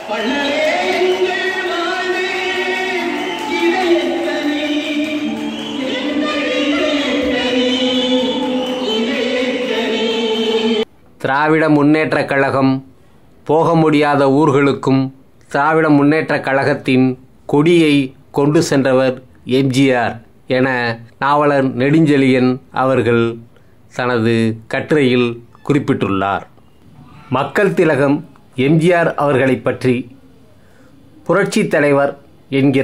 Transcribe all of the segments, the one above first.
திராவிட முன்னேற்றக் கழகம் போக முடியாத ஊர்களுக்கும் திராவிட முன்னேற்றக் கழகத்தின் கொடியை கொண்டு சென்றவர் எம்ஜிஆர் என நாவலர் நெடுஞ்செழியன் அவர்கள் தனது கட்டுரையில் குறிப்பிட்டுள்ளார் மக்கள் திலகம் எம்ஜிஆர் அவர்களைப் பற்றி புரட்சித் தலைவர் என்கிற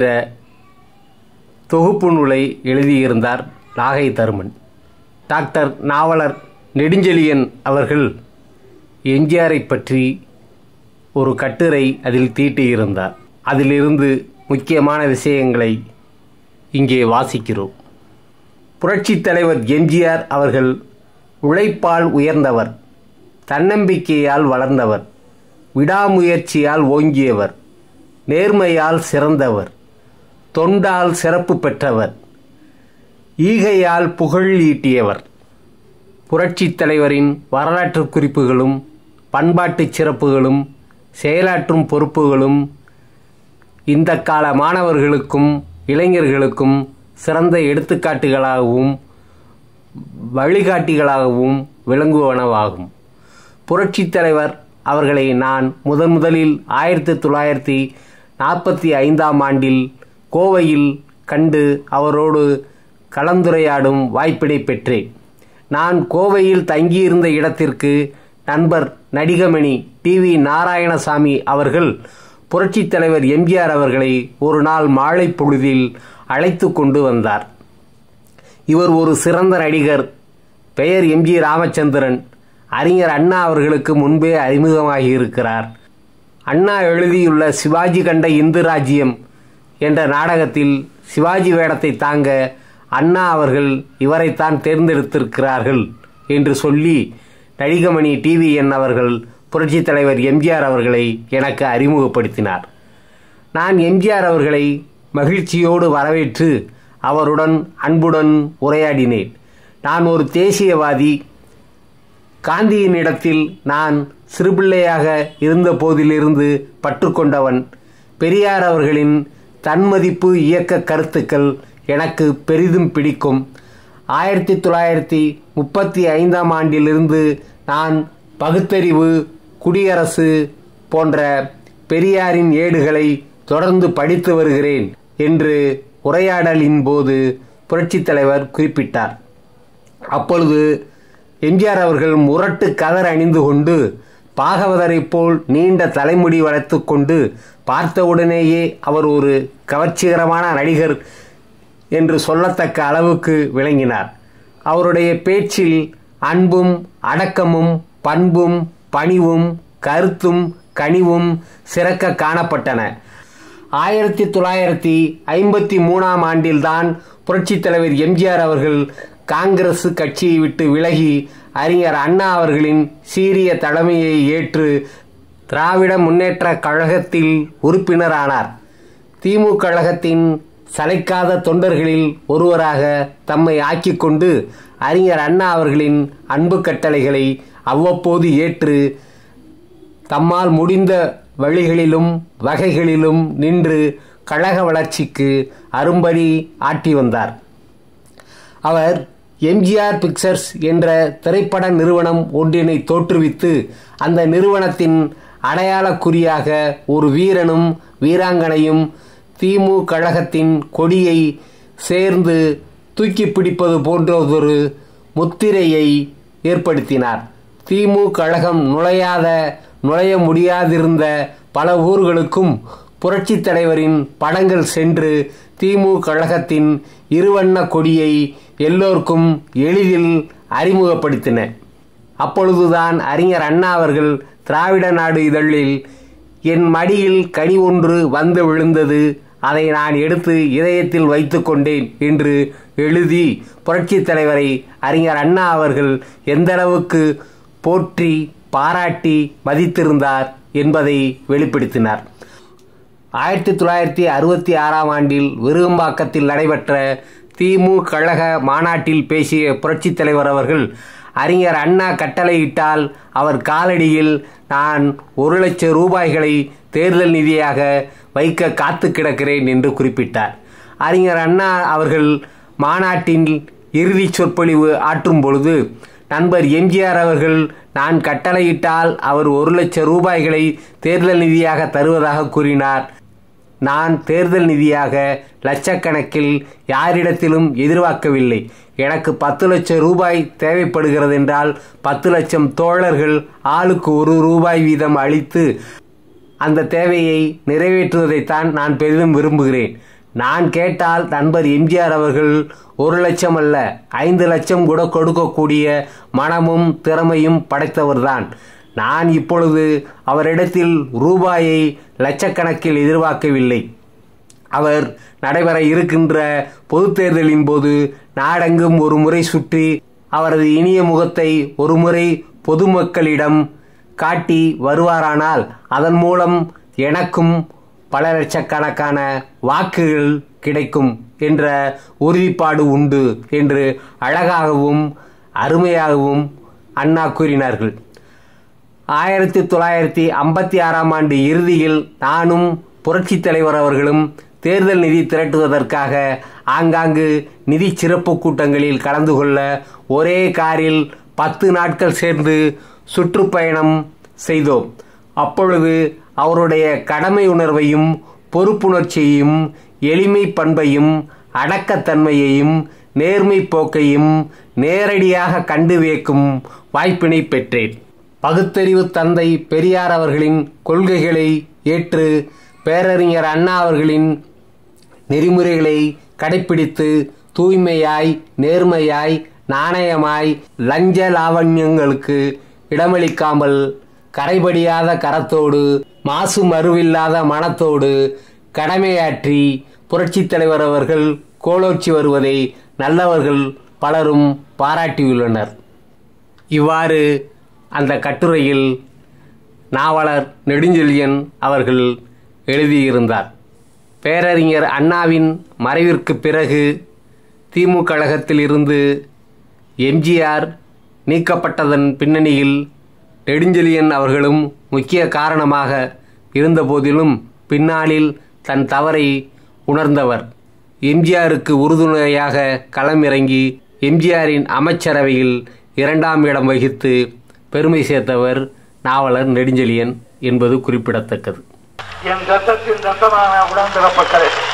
தொகுப்பு நூலை எழுதியிருந்தார் நாகை தருமன் டாக்டர் நாவலர் நெடுஞ்செழியன் அவர்கள் எம்ஜிஆரை பற்றி ஒரு கட்டுரை அதில் தீட்டியிருந்தார் அதிலிருந்து முக்கியமான விஷயங்களை இங்கே வாசிக்கிறோம் புரட்சித் தலைவர் எம்ஜிஆர் அவர்கள் உழைப்பால் உயர்ந்தவர் தன்னம்பிக்கையால் வளர்ந்தவர் விடாமுயற்சியால் ஓங்கியவர் நேர்மையால் சிறந்தவர் தொண்டால் சிறப்பு பெற்றவர் ஈகையால் புகழ் ஈட்டியவர் புரட்சித் தலைவரின் வரலாற்று குறிப்புகளும் பண்பாட்டு சிறப்புகளும் செயலாற்றும் பொறுப்புகளும் இந்த கால மாணவர்களுக்கும் இளைஞர்களுக்கும் சிறந்த எடுத்துக்காட்டுகளாகவும் வழிகாட்டிகளாகவும் விளங்குவனவாகும் புரட்சித் தலைவர் அவர்களை நான் முதன் முதலில் ஆயிரத்தி தொள்ளாயிரத்தி நாற்பத்தி ஐந்தாம் ஆண்டில் கோவையில் கண்டு அவரோடு கலந்துரையாடும் வாய்ப்பினை பெற்றேன் நான் கோவையில் தங்கியிருந்த இடத்திற்கு நண்பர் நடிகமணி டி வி நாராயணசாமி அவர்கள் புரட்சித் தலைவர் எம்ஜிஆர் அவர்களை ஒரு நாள் மாலை பொழுதில் அழைத்து கொண்டு வந்தார் இவர் ஒரு சிறந்த நடிகர் பெயர் எம்ஜி ராமச்சந்திரன் அறிஞர் அண்ணா அவர்களுக்கு முன்பே அறிமுகமாகியிருக்கிறார் அண்ணா எழுதியுள்ள சிவாஜி கண்ட இந்து ராஜ்யம் என்ற நாடகத்தில் சிவாஜி வேடத்தை தாங்க அண்ணா அவர்கள் இவரைத்தான் தேர்ந்தெடுத்திருக்கிறார்கள் என்று சொல்லி நடிகமணி டிவிஎன் அவர்கள் புரட்சித் தலைவர் எம்ஜிஆர் அவர்களை எனக்கு அறிமுகப்படுத்தினார் நான் எம்ஜிஆர் அவர்களை மகிழ்ச்சியோடு வரவேற்று அவருடன் அன்புடன் உரையாடினேன் நான் ஒரு தேசியவாதி காந்தியினிடத்தில் நான் சிறுபிள்ளையாக இருந்த போதிலிருந்து பற்றுக்கொண்டவன் பெரியார் அவர்களின் தன்மதிப்பு இயக்க கருத்துக்கள் எனக்கு பெரிதும் பிடிக்கும் ஆயிரத்தி தொள்ளாயிரத்தி முப்பத்தி ஐந்தாம் ஆண்டிலிருந்து நான் பகுத்தறிவு குடியரசு போன்ற பெரியாரின் ஏடுகளை தொடர்ந்து படித்து வருகிறேன் என்று உரையாடலின் போது புரட்சித் தலைவர் குறிப்பிட்டார் அப்பொழுது எம்ஜிஆர் அவர்கள் முரட்டு கதர் அணிந்து கொண்டு பாகவதரைப் போல் நீண்ட தலைமுடி வளர்த்து கொண்டு பார்த்தவுடனேயே அவர் ஒரு கவர்ச்சிகரமான நடிகர் என்று சொல்லத்தக்க அளவுக்கு விளங்கினார் அவருடைய பேச்சில் அன்பும் அடக்கமும் பண்பும் பணிவும் கருத்தும் கனிவும் சிறக்க காணப்பட்டன ஆயிரத்தி தொள்ளாயிரத்தி ஐம்பத்தி மூணாம் ஆண்டில்தான் புரட்சித் தலைவர் எம்ஜிஆர் அவர்கள் காங்கிரஸ் கட்சியை விட்டு விலகி அறிஞர் அண்ணா அவர்களின் சீரிய தலைமையை ஏற்று திராவிட முன்னேற்ற கழகத்தில் உறுப்பினரானார் திமுக கழகத்தின் சளைக்காத தொண்டர்களில் ஒருவராக தம்மை ஆக்கிக்கொண்டு அறிஞர் அண்ணா அவர்களின் அன்பு கட்டளைகளை அவ்வப்போது ஏற்று தம்மால் முடிந்த வழிகளிலும் வகைகளிலும் நின்று கழக வளர்ச்சிக்கு அரும்படி ஆட்டி வந்தார் அவர் எம்ஜிஆர் பிக்சர்ஸ் என்ற திரைப்பட நிறுவனம் ஒன்றினை தோற்றுவித்து அந்த நிறுவனத்தின் அடையாளக் குறியாக ஒரு வீரனும் வீராங்கனையும் திமு கழகத்தின் கொடியை சேர்ந்து தூக்கி பிடிப்பது போன்றதொரு முத்திரையை ஏற்படுத்தினார் திமு கழகம் நுழையாத நுழைய முடியாதிருந்த பல ஊர்களுக்கும் புரட்சித் தலைவரின் படங்கள் சென்று திமு கழகத்தின் இருவண்ண கொடியை எல்லோருக்கும் எளிதில் அறிமுகப்படுத்தின அப்பொழுதுதான் அறிஞர் அண்ணா அவர்கள் திராவிட நாடு இதழில் என் மடியில் கனி ஒன்று வந்து விழுந்தது அதை நான் எடுத்து இதயத்தில் வைத்து கொண்டேன் என்று எழுதி புரட்சித் தலைவரை அறிஞர் அண்ணா அவர்கள் எந்தளவுக்கு போற்றி பாராட்டி மதித்திருந்தார் என்பதை வெளிப்படுத்தினார் ஆயிரத்தி தொள்ளாயிரத்தி அறுபத்தி ஆறாம் ஆண்டில் விருகம்பாக்கத்தில் நடைபெற்ற திமு கழக மாநாட்டில் பேசிய புரட்சித் தலைவர் அவர்கள் அறிஞர் அண்ணா கட்டளையிட்டால் அவர் காலடியில் நான் ஒரு லட்சம் ரூபாய்களை தேர்தல் நிதியாக வைக்க காத்து கிடக்கிறேன் என்று குறிப்பிட்டார் அறிஞர் அண்ணா அவர்கள் மாநாட்டின் இறுதி சொற்பொழிவு ஆற்றும் பொழுது நண்பர் எம்ஜிஆர் அவர்கள் நான் கட்டளையிட்டால் அவர் ஒரு லட்சம் ரூபாய்களை தேர்தல் நிதியாக தருவதாக கூறினார் நான் தேர்தல் நிதியாக லட்சக்கணக்கில் யாரிடத்திலும் எதிர்பார்க்கவில்லை எனக்கு பத்து லட்சம் ரூபாய் தேவைப்படுகிறது என்றால் பத்து லட்சம் தோழர்கள் ஆளுக்கு ஒரு ரூபாய் வீதம் அளித்து அந்த தேவையை நிறைவேற்றுவதைத்தான் நான் பெரிதும் விரும்புகிறேன் நான் கேட்டால் நண்பர் எம்ஜிஆர் அவர்கள் ஒரு லட்சம் அல்ல ஐந்து லட்சம் கூட கொடுக்கக்கூடிய மனமும் திறமையும் படைத்தவர்தான் நான் இப்பொழுது அவரிடத்தில் ரூபாயை லட்சக்கணக்கில் எதிர்பார்க்கவில்லை அவர் நடைபெற இருக்கின்ற பொதுத் தேர்தலின் போது நாடெங்கும் ஒரு முறை சுற்றி அவரது இனிய முகத்தை ஒருமுறை பொதுமக்களிடம் காட்டி வருவாரானால் அதன் மூலம் எனக்கும் பல லட்சக்கணக்கான வாக்குகள் கிடைக்கும் என்ற உறுதிப்பாடு உண்டு என்று அழகாகவும் அருமையாகவும் அண்ணா கூறினார்கள் ஆயிரத்தி தொள்ளாயிரத்தி ஐம்பத்தி ஆறாம் ஆண்டு இறுதியில் நானும் புரட்சித் தலைவர் அவர்களும் தேர்தல் நிதி திரட்டுவதற்காக ஆங்காங்கு நிதி சிறப்பு கூட்டங்களில் கலந்து கொள்ள ஒரே காரில் பத்து நாட்கள் சேர்ந்து சுற்றுப்பயணம் செய்தோம் அப்பொழுது அவருடைய கடமை உணர்வையும் பொறுப்புணர்ச்சியையும் எளிமை பண்பையும் அடக்கத்தன்மையையும் நேர்மை போக்கையும் நேரடியாக கண்டு வியக்கும் வாய்ப்பினை பெற்றேன் பகுத்தறிவு தந்தை பெரியார் அவர்களின் கொள்கைகளை ஏற்று பேரறிஞர் அண்ணா அவர்களின் நெறிமுறைகளை கடைப்பிடித்து தூய்மையாய் நேர்மையாய் நாணயமாய் லஞ்ச லாவண்யங்களுக்கு இடமளிக்காமல் கரைபடியாத கரத்தோடு மாசு மறுவில்லாத மனத்தோடு கடமையாற்றி புரட்சித் தலைவர் அவர்கள் கோலோச்சி வருவதை நல்லவர்கள் பலரும் பாராட்டியுள்ளனர் இவ்வாறு அந்த கட்டுரையில் நாவலர் நெடுஞ்செழியன் அவர்கள் எழுதியிருந்தார் பேரறிஞர் அண்ணாவின் மறைவிற்கு பிறகு திமுக கழகத்தில் இருந்து எம்ஜிஆர் நீக்கப்பட்டதன் பின்னணியில் நெடுஞ்செழியன் அவர்களும் முக்கிய காரணமாக இருந்தபோதிலும் பின்னாளில் தன் தவறை உணர்ந்தவர் எம்ஜிஆருக்கு உறுதுணையாக களமிறங்கி எம்ஜிஆரின் அமைச்சரவையில் இரண்டாம் இடம் வகித்து பெருமை சேர்த்தவர் நாவலர் நெடுஞ்செழியன் என்பது குறிப்பிடத்தக்கது என் ரத்தத்தின் ரத்தமான உடன்பிறப்பக்களே